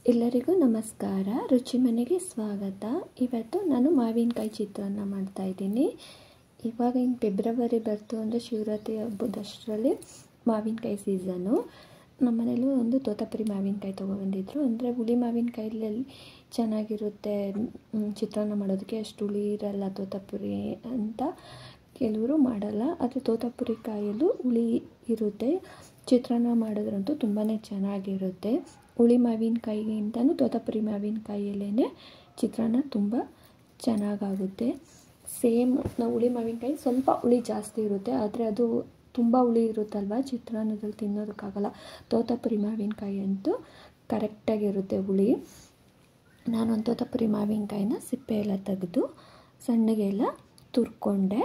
ಎಲ್ಲರಿಗೂ ನಮಸ್ಕಾರ ರುಚಿ ಮನೆಗೆ ಸ್ವಾಗತ ಇವತ್ತು ನಾನು ಮಾವಿನಕಾಯಿ ಚಿತ್ರಾನ್ನ ಮಾಡ್ತಾ ಇದ್ದೀನಿ ಇವಾಗ ಇನ್ನು ಫೆಬ್ರವರಿ ಬರ್ತು ಅಂದರೆ ಶಿವರಾತ್ರಿ ಹಬ್ಬದಷ್ಟರಲ್ಲಿ ಮಾವಿನಕಾಯಿ ಸೀಸನ್ನು ನಮ್ಮ ಮನೇಲೂ ಒಂದು ತೋತಾಪುರಿ ಮಾವಿನಕಾಯಿ ತೊಗೊಬಂದಿದ್ರು ಅಂದರೆ ಹುಳಿ ಮಾವಿನಕಾಯಲ್ಲಿ ಚೆನ್ನಾಗಿರುತ್ತೆ ಮ್, ಚಿತ್ರಾನ್ನ ಮಾಡೋದಕ್ಕೆ ಅಷ್ಟು ಹುಳಿ ಇರಲ್ಲ ತೋತಾಪುರಿ ಅಂತ ಕೆಲವರು ಮಾಡಲ್ಲ ಆದರೆ ತೋತಾಪುರಿ ಕಾಯಲ್ಲೂ ಹುಳಿ ಇರುತ್ತೆ ಚಿತ್ರಾನ್ನ ಮಾಡಿದ್ರಂತೂ ತುಂಬಾ ಚೆನ್ನಾಗಿರುತ್ತೆ ಹುಳಿ ಮಾವಿನಕಾಯಿಗಿಂತನೂ ತೋತಾಪುರಿ ಮಾವಿನಕಾಯಲ್ಲೇ ಚಿತ್ರಾನ್ನ ತುಂಬ ಚೆನ್ನಾಗಾಗುತ್ತೆ ಸೇಮ್ ನಾವು ಹುಳಿ ಮಾವಿನಕಾಯಿ ಸ್ವಲ್ಪ ಹುಳಿ ಜಾಸ್ತಿ ಇರುತ್ತೆ ಆದರೆ ಅದು ತುಂಬ ಹುಳಿ ಇರುತ್ತಲ್ವ ಚಿತ್ರಾನ್ನದಲ್ಲಿ ತಿನ್ನೋದಕ್ಕಾಗಲ್ಲ ತೋತಾಪುರಿ ಮಾವಿನಕಾಯಿ ಅಂತೂ ಕರೆಕ್ಟಾಗಿರುತ್ತೆ ಹುಳಿ ನಾನೊಂದು ತೋತಾಪುರಿ ಮಾವಿನಕಾಯಿನ ಸಿಪ್ಪೆ ಎಲ್ಲ ತೆಗೆದು ಸಣ್ಣಗೆಲ್ಲ ತುರ್ಕೊಂಡೆ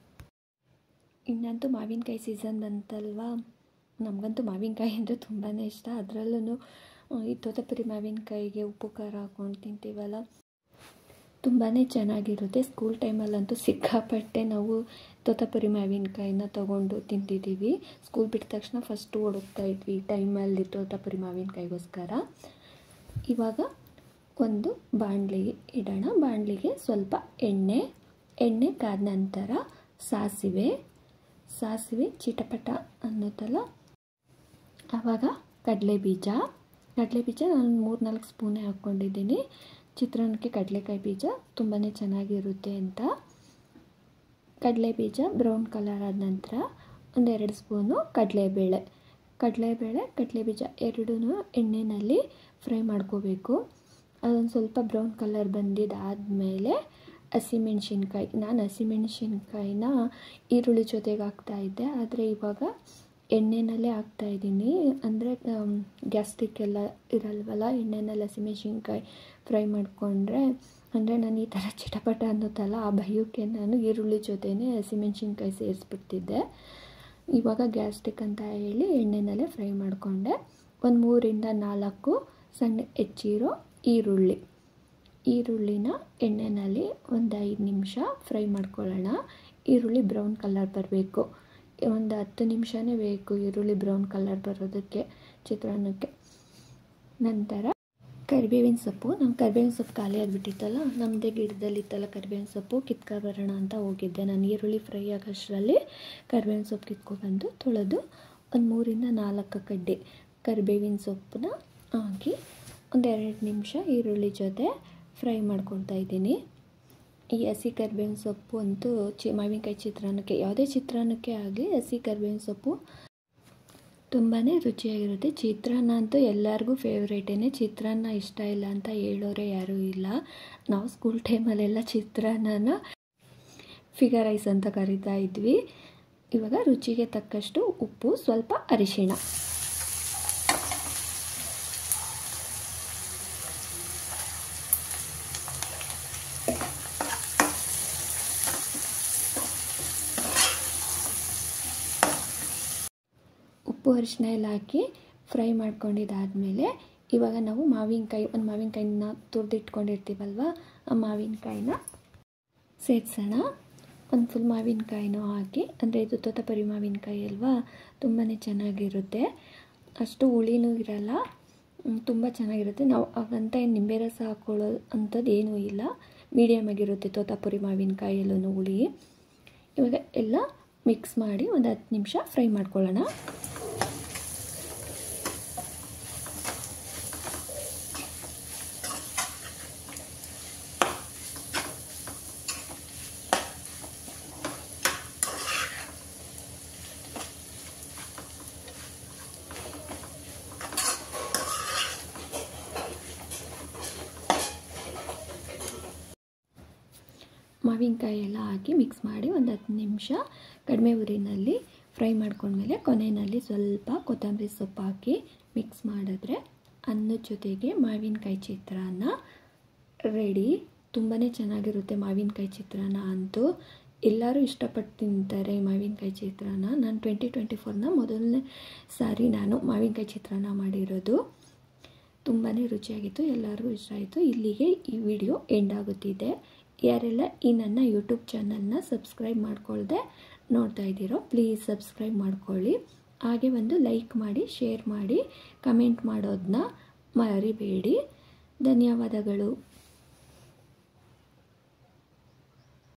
ಇನ್ನಂತೂ ಮಾವಿನಕಾಯಿ ಸೀಸನ್ ಬಂತಲ್ವ ನಮಗಂತೂ ಮಾವಿನಕಾಯಿ ಅಂದರೆ ತುಂಬಾ ಇಷ್ಟ ಅದರಲ್ಲೂ ಈ ತೋತಾಪುರಿ ಮಾವಿನಕಾಯಿಗೆ ಉಪ್ಪು ಖಾರ ಹಾಕ್ಕೊಂಡು ತಿಂತೀವಲ್ಲ ತುಂಬಾ ಚೆನ್ನಾಗಿರುತ್ತೆ ಸ್ಕೂಲ್ ಟೈಮಲ್ಲಂತೂ ಸಿಕ್ಕಾಪಟ್ಟೆ ನಾವು ತೋತಾಪುರಿ ಮಾವಿನಕಾಯಿನ ತೊಗೊಂಡು ತಿಂತಿದ್ದೀವಿ ಸ್ಕೂಲ್ ಬಿಟ್ಟ ತಕ್ಷಣ ಫಸ್ಟು ಹುಡುಕ್ತಾ ಇದ್ವಿ ಟೈಮಲ್ಲಿ ತೋತಾಪುರಿ ಮಾವಿನಕಾಯಿಗೋಸ್ಕರ ಇವಾಗ ಒಂದು ಬಾಣಲಿಗೆ ಇಡೋಣ ಬಾಣಲಿಗೆ ಸ್ವಲ್ಪ ಎಣ್ಣೆ ಎಣ್ಣೆ ಕಾದ ನಂತರ ಸಾಸಿವೆ ಸಾಸಿವೆ ಚಿಟಪಟ ಅನ್ನೋದಲ್ಲ ಆವಾಗ ಕಡಲೆ ಬೀಜ ಕಡಲೆ ಬೀಜ ನಾನು ಮೂರು ನಾಲ್ಕು ಸ್ಪೂನೇ ಹಾಕ್ಕೊಂಡಿದ್ದೀನಿ ಚಿತ್ರಾನ್ನಕ್ಕೆ ಕಡಲೆಕಾಯಿ ಬೀಜ ತುಂಬಾ ಚೆನ್ನಾಗಿರುತ್ತೆ ಅಂತ ಕಡಲೆ ಬೀಜ ಬ್ರೌನ್ ಕಲರ್ ಆದ ನಂತರ ಒಂದೆರಡು ಸ್ಪೂನು ಕಡಲೆಬೇಳೆ ಕಡಲೆಬೇಳೆ ಕಡಲೆ ಬೀಜ ಎರಡೂ ಎಣ್ಣೆಯಲ್ಲಿ ಫ್ರೈ ಮಾಡ್ಕೋಬೇಕು ಅದೊಂದು ಸ್ವಲ್ಪ ಬ್ರೌನ್ ಕಲರ್ ಬಂದಿದ್ದಾದಮೇಲೆ ಹಸಿಮೆಣ್ಸಿನ್ಕಾಯಿ ನಾನು ಹಸಿಮೆಣ್ಸಿನ್ಕಾಯಿನ ಈರುಳ್ಳಿ ಜೊತೆಗೆ ಹಾಕ್ತಾಯಿದ್ದೆ ಆದರೆ ಇವಾಗ ಎಣ್ಣೆನಲ್ಲೇ ಹಾಕ್ತಾಯಿದ್ದೀನಿ ಅಂದರೆ ಗ್ಯಾಸ್ಟ್ರಿಕ್ ಎಲ್ಲ ಇರಲ್ವಲ್ಲ ಎಣ್ಣೆನಲ್ಲಿ ಹಸಿಮೆಣ್ಸಿನ್ಕಾಯಿ ಫ್ರೈ ಮಾಡಿಕೊಂಡ್ರೆ ಅಂದರೆ ನಾನು ಈ ಥರ ಚಿಟಪಟ ಅನ್ನೋದಲ್ಲ ಆ ಭಯಕ್ಕೆ ನಾನು ಈರುಳ್ಳಿ ಜೊತೆನೇ ಹಸಿಮೆಣ್ಸಿನ್ಕಾಯಿ ಸೇರಿಸ್ಬಿಡ್ತಿದ್ದೆ ಇವಾಗ ಗ್ಯಾಸ್ಟ್ರಿಕ್ ಅಂತ ಹೇಳಿ ಎಣ್ಣೆನಲ್ಲೇ ಫ್ರೈ ಮಾಡಿಕೊಂಡೆ ಒಂದು ಮೂರಿಂದ ನಾಲ್ಕು ಸಣ್ಣ ಹೆಚ್ಚಿರೋ ಈರುಳ್ಳಿ ಈರುಳ್ಳಿನ ಎಣ್ಣೆಯಲ್ಲಿ ಒಂದು ಐದು ನಿಮಿಷ ಫ್ರೈ ಮಾಡ್ಕೊಳ್ಳೋಣ ಈರುಳ್ಳಿ ಬ್ರೌನ್ ಕಲರ್ ಬರಬೇಕು ಒಂದು ಹತ್ತು ನಿಮಿಷವೇ ಬೇಕು ಈರುಳ್ಳಿ ಬ್ರೌನ್ ಕಲರ್ ಬರೋದಕ್ಕೆ ಚಿತ್ರಾನ್ನಕ್ಕೆ ನಂತರ ಕರಿಬೇವಿನ ಸೊಪ್ಪು ನಮ್ಮ ಕರಿಬೇವಿನ ಸೊಪ್ಪು ಖಾಲಿ ಆಗಿಬಿಟ್ಟಿತ್ತಲ್ಲ ನಮ್ಮದೇ ಗಿಡದಲ್ಲಿತ್ತಲ್ಲ ಕರಿಬೇವಿನ ಸೊಪ್ಪು ಕಿತ್ಕೊಬರೋಣ ಅಂತ ಹೋಗಿದ್ದೆ ನಾನು ಈರುಳ್ಳಿ ಫ್ರೈ ಆಗೋಷ್ಟರಲ್ಲಿ ಕರಿಬೇವಿನ ಸೊಪ್ಪು ಕಿತ್ಕೊಬಂದು ತೊಳೆದು ಒಂದು ಮೂರಿಂದ ನಾಲ್ಕು ಕಡ್ಡಿ ಕರಿಬೇವಿನ ಸೊಪ್ಪನ್ನ ಹಾಕಿ ಒಂದೆರಡು ನಿಮಿಷ ಈರುಳ್ಳಿ ಜೊತೆ ಫ್ರೈ ಮಾಡ್ಕೊತಾ ಇದ್ದೀನಿ ಈ ಹಸಿ ಕರಿಬೇವಿನ ಸೊಪ್ಪು ಅಂತೂ ಚಿ ಮಾವಿನಕಾಯಿ ಚಿತ್ರಾನ್ನಕ್ಕೆ ಯಾವುದೇ ಚಿತ್ರಾನ್ನಕ್ಕೆ ಆಗಲಿ ಹಸಿ ಕರಿಬೇವಿನ ಸೊಪ್ಪು ತುಂಬಾ ರುಚಿಯಾಗಿರುತ್ತೆ ಚಿತ್ರಾನ್ನ ಅಂತೂ ಎಲ್ಲರಿಗೂ ಫೇವ್ರೇಟೇ ಚಿತ್ರಾನ್ನ ಇಷ್ಟ ಇಲ್ಲ ಅಂತ ಹೇಳೋರೆ ಯಾರೂ ಇಲ್ಲ ನಾವು ಸ್ಕೂಲ್ ಟೈಮಲ್ಲೆಲ್ಲ ಚಿತ್ರಾನ್ನನ ಫಿಗರ್ ರೈಸ್ ಅಂತ ಕರಿತಾ ಇದ್ವಿ ಇವಾಗ ರುಚಿಗೆ ತಕ್ಕಷ್ಟು ಉಪ್ಪು ಸ್ವಲ್ಪ ಅರಿಶಿಣ ಉಪ್ಪು ಅರಿಶಿನ ಎಲ್ಲ ಹಾಕಿ ಫ್ರೈ ಮಾಡ್ಕೊಂಡಿದ್ದಾದಮೇಲೆ ಇವಾಗ ನಾವು ಮಾವಿನಕಾಯಿ ಒಂದು ಮಾವಿನಕಾಯಿನ ತುರಿದಿಟ್ಕೊಂಡಿರ್ತೀವಲ್ವ ಆ ಮಾವಿನಕಾಯಿನ ಸೇರಿಸೋಣ ಒಂದು ಫುಲ್ ಮಾವಿನಕಾಯಿನೂ ಹಾಕಿ ಅಂದರೆ ಇದು ತೋತಾಪುರಿ ಮಾವಿನಕಾಯಿ ಅಲ್ವಾ ತುಂಬಾ ಚೆನ್ನಾಗಿರುತ್ತೆ ಅಷ್ಟು ಹುಳಿನೂ ಇರಲ್ಲ ತುಂಬ ಚೆನ್ನಾಗಿರುತ್ತೆ ನಾವು ಹಾಗಂತ ಏನು ನಿಂಬೆ ರಸ ಹಾಕ್ಕೊಳ್ಳೋ ಅಂಥದ್ದು ಏನೂ ಇಲ್ಲ ಮೀಡಿಯಮ್ ಆಗಿರುತ್ತೆ ತೋತಾಪುರಿ ಮಾವಿನಕಾಯಲ್ಲೂ ಹುಳಿ ಇವಾಗ ಎಲ್ಲ ಮಿಕ್ಸ್ ಮಾಡಿ ಒಂದು ಹತ್ತು ನಿಮಿಷ ಫ್ರೈ ಮಾಡ್ಕೊಳ್ಳೋಣ ಮಾವಿನಕಾಯಿ ಎಲ್ಲ ಹಾಕಿ ಮಿಕ್ಸ್ ಮಾಡಿ ಒಂದು ಹತ್ತು ನಿಮಿಷ ಕಡಿಮೆ ಉರಿನಲ್ಲಿ ಫ್ರೈ ಮಾಡ್ಕೊಂಡ್ಮೇಲೆ ಕೊನೆಯಲ್ಲಿ ಸ್ವಲ್ಪ ಕೊತ್ತಂಬರಿ ಸೊಪ್ಪು ಹಾಕಿ ಮಿಕ್ಸ್ ಮಾಡಿದ್ರೆ ಅನ್ನದ ಜೊತೆಗೆ ಮಾವಿನಕಾಯಿ ಚಿತ್ರಾನ್ನ ರೆಡಿ ತುಂಬಾ ಚೆನ್ನಾಗಿರುತ್ತೆ ಮಾವಿನಕಾಯಿ ಚಿತ್ರಾನ್ನ ಅಂತೂ ಎಲ್ಲರೂ ಇಷ್ಟಪಟ್ಟು ತಿಂತಾರೆ ಮಾವಿನಕಾಯಿ ಚಿತ್ರಾನ್ನ ನಾನು ಟ್ವೆಂಟಿ ಟ್ವೆಂಟಿ ಫೋರ್ನ ಮೊದಲನೇ ಸಾರಿ ನಾನು ಮಾವಿನಕಾಯಿ ಚಿತ್ರಾನ್ನ ಮಾಡಿರೋದು ತುಂಬಾ ರುಚಿಯಾಗಿತ್ತು ಎಲ್ಲರಿಗೂ ಇಷ್ಟ ಆಯಿತು ಇಲ್ಲಿಗೆ ಈ ವಿಡಿಯೋ ಎಂಡ್ ಆಗುತ್ತಿದೆ ಯಾರೆಲ್ಲ ಈ ನನ್ನ ಯೂಟ್ಯೂಬ್ ಚಾನಲ್ನ ಸಬ್ಸ್ಕ್ರೈಬ್ ಮಾಡ್ಕೊಳ್ದೆ ನೋಡ್ತಾ ಇದ್ದೀರೋ ಪ್ಲೀಸ್ ಸಬ್ಸ್ಕ್ರೈಬ್ ಮಾಡ್ಕೊಳ್ಳಿ ಹಾಗೆ ಒಂದು ಲೈಕ್ ಮಾಡಿ ಶೇರ್ ಮಾಡಿ ಕಮೆಂಟ್ ಮಾಡೋದನ್ನ ಮರಿಬೇಡಿ ಧನ್ಯವಾದಗಳು